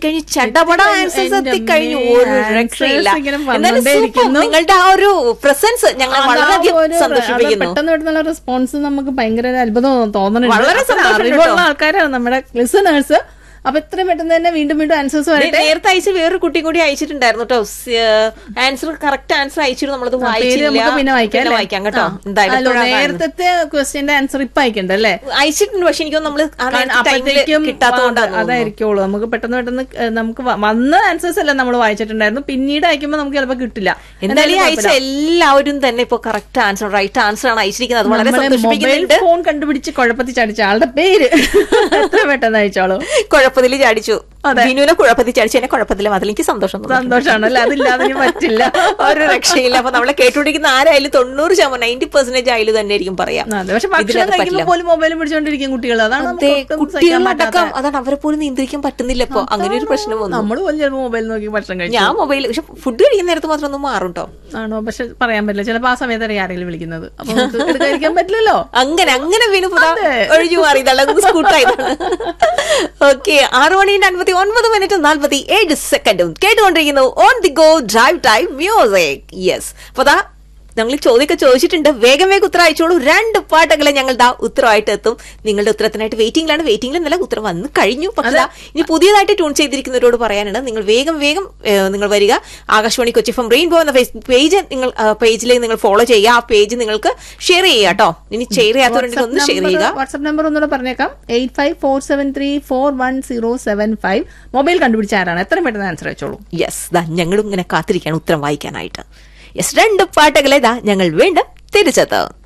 എത്തിക്കഴിഞ്ഞു ചടപട ആൻസേഴ്സ് എൻ്റെ എത്തിക്കഴിഞ്ഞു അമ്മേ, ഒരു answers രക്ഷയില്ല ഇങ്ങനെ എന്നാലും super. വന്നുകൊണ്ടേയിരിക്കുന്നു. നിങ്ങളുടെ ആ ഒരു പ്രസൻസ് ഞങ്ങളെ അത് ആ വളരെയധികം ഒരു- അത് സന്തോഷിപ്പിക്കുന്നു പെട്ടെന്ന് പെട്ടെന്നുള്ള റെസ്പോൺസ് നമുക്ക് ഭയങ്കര ഒരു അത്ഭുതം തോന്നുന്നുണ്ട് വളരെ അത്ര സന്തോഷം അറിവുള്ള കേട്ടോ. ആൾക്കാരാണ് നമ്മുടെ ലിസണേഴ്സ് അപ്പൊ ഇത്രയും പെട്ടെന്ന് തന്നെ വീണ്ടും വീണ്ടും ആൻസേഴ്സ് ദേ, വരട്ടെ നേരത്തെ അയച്ച വേറൊരു കുട്ടി കൂടി അയച്ചിട്ടുണ്ടായിരുന്നു കേട്ടോ ആൻസർ കറക്റ്റ് ആൻസർ അയച്ചിട്ട് നമ്മളത് പേര് വായിച്ചില്ല നമുക്ക് പിന്നെ വായിക്കാം പിന്നെ അല്ലേ? വായിക്കാം കേട്ടോ ആ. എന്തായാലും അല്ലോ, ഇപ്പോഴാ കാണുന്നത്. നേരത്തെ ക്വസ്റ്റ്യന്റെ ആൻസർ ഇപ്പൊ അയക്കണ്ട അല്ലേ അയച്ചിട്ടുണ്ട് പക്ഷെ എനിക്ക് നമ്മള് കാരണം ടൈമിൽ അപ്പഴത്തേക്കും കിട്ടാത്തതുകൊണ്ടാണ് അതായിരിക്കുള്ളൂ നമുക്ക് പെട്ടെന്ന് പെട്ടെന്ന് ഏ, നമുക്ക് വ- വന്ന ആൻസേഴ്സ് എല്ലാം നമ്മൾ വായിച്ചിട്ടുണ്ടായിരുന്നു പിന്നീട് അയക്കുമ്പോൾ നമുക്ക് ചിലപ്പോൾ കിട്ടില്ല എന്തായാലും ഈ അയച്ച കുഴപ്പമില്ല. എല്ലാവരും തന്നെ ഇപ്പൊ കറക്റ്റ് ആൻസർ റൈറ്റ് ആൻസർ ആണ് അയച്ചിരിക്കുന്നത് അത് വളരെ നമ്മളെ മൊബൈൽ സന്തോഷിപ്പിക്കുന്നുണ്ട് ഫോൺ കണ്ടുപിടിച്ച് കുഴപ്പത്തിൽ ചടിച്ച ആളുടെ പേര് എത്ര പെട്ടെന്ന് അയച്ചോളൂ കുഴപ്പത്തിൽ ചാടിച്ചു ബിനുവിനെ കുഴപ്പത്തിൽ ചാടിച്ചു എന്നെ കുഴപ്പത്തില്ല അതിൽ എനിക്ക് സന്തോഷം തോന്നുന്നു. സന്തോഷാണ് അല്ലെ അതില്ലാതെ ഇനി പറ്റില്ല ഒരു രക്ഷയില്ല അപ്പൊ നമ്മളെ കേട്ടുകൊണ്ടിരിക്കുന്ന ആരായാലും തൊണ്ണൂറ് ശതമാനം നയൻറ്റി പെർസെന്റേജ് ആയാലും തന്നെ ആയിരിക്കും പറയാം അതെ പക്ഷെ ഭക്ഷണം ഇതിലത് കഴിക്കുമ്പോൾ പറ്റില്ല. പോലും മൊബൈൽ പിടിച്ചോണ്ടിരിക്കും കുട്ടികൾ അതാണ് നമുക്ക് അതെ ഒട്ടും സഹിക്കാൻ കുട്ടികളടക്കം പറ്റാത്ത അതാണ് അവരെ പോലും നിയന്ത്രിക്കാൻ പറ്റുന്നില്ല ഇപ്പൊ അങ്ങനെ ഒരു പ്രശ്നം വന്നു നമ്മൾ പോലും ചിലപ്പോൾ മൊബൈൽ നോക്കി ഭക്ഷണം കഴിക്കും ഞാൻ മൊബൈൽ പക്ഷെ ഫുഡ് കഴിക്കുന്ന നേരത്ത് മാത്രം ഒന്ന് മാറും ട്ടോ ആണോ പക്ഷെ പറയാൻ പറ്റില്ല ചിലപ്പോൾ ആ സമയത്ത് ആരെങ്കിലും വിളിക്കുന്നത് അപ്പൊ നമുക്ക് എടുക്കാതിരിക്കാൻ പറ്റില്ലല്ലോ അങ്ങനെ അങ്ങനെ വിനുപുത അതെ. ഒഴിഞ്ഞു മാറിയതല്ല സ്കൂട്ടായതാണ് ഓക്കെ ആറു മണിന്റെ അൻപത്തി ഒൻപത് മിനിറ്റ് നാൽപ്പത്തി ഏഴ് സെക്കൻഡും കേട്ടുകൊണ്ടിരിക്കുന്നു on the go drive time music yes അപ്പൊ ദാ ഞങ്ങൾ ചോദ്യമൊക്കെ ചോദിച്ചിട്ടുണ്ട് വേഗം വേഗം ഉത്തരം അയച്ചോളൂ രണ്ട് പാട്ടകളെ ഞങ്ങൾ ദാ ഉത്തരമായിട്ട് എത്തും നിങ്ങളുടെ ഉത്തരത്തിനായിട്ട് വെയിറ്റിംഗിലാണ് വെയിറ്റിംഗിൽ നല്ല ഉത്തരം വന്ന് കഴിഞ്ഞു പക്ഷേ ദാ ഇനി പുതിയതായിട്ട് ട്യൂൺ ചെയ്തിരിക്കുന്നവരോട് പറയാനാണ് നിങ്ങൾ വേഗം വേഗം ഏഹ്, നിങ്ങൾ വരിക ആകാശവാണി കൊച്ചി ഫ്രം റെയിൻബോ എന്ന ഫേസ്ബുക്ക് പേജ് നിങ്ങൾ പേജിലേക്ക് നിങ്ങൾ ഫോളോ ചെയ്യുക ആ പേജ് നിങ്ങൾക്ക് ഷെയർ ചെയ്യുക കേട്ടോ ഇനി ഷെയർ ചെയ്യാത്തവരുണ്ടെങ്കിൽ ഒന്ന് ഷെയർ ചെയ്യുക വാട്സ്ആപ്പ് നമ്പർ ഒന്നുകൂടെ പറഞ്ഞേക്കാം eight five four seven three four one zero seven five mobile കണ്ടുപിടിച്ച ആരാണ് എത്രയും പെട്ടെന്ന് ആൻസർ അയച്ചോളൂ യെസ് ദാ ഞങ്ങളും ഇങ്ങനെ കാത്തിരിക്കുകയാണ് ഉത്തരം വായിക്കാനായിട്ട് യെസ് രണ്ട് പാട്ടുകളെ ദാ ഞങ്ങൾ വീണ്ടും തിരിച്ചെത്താം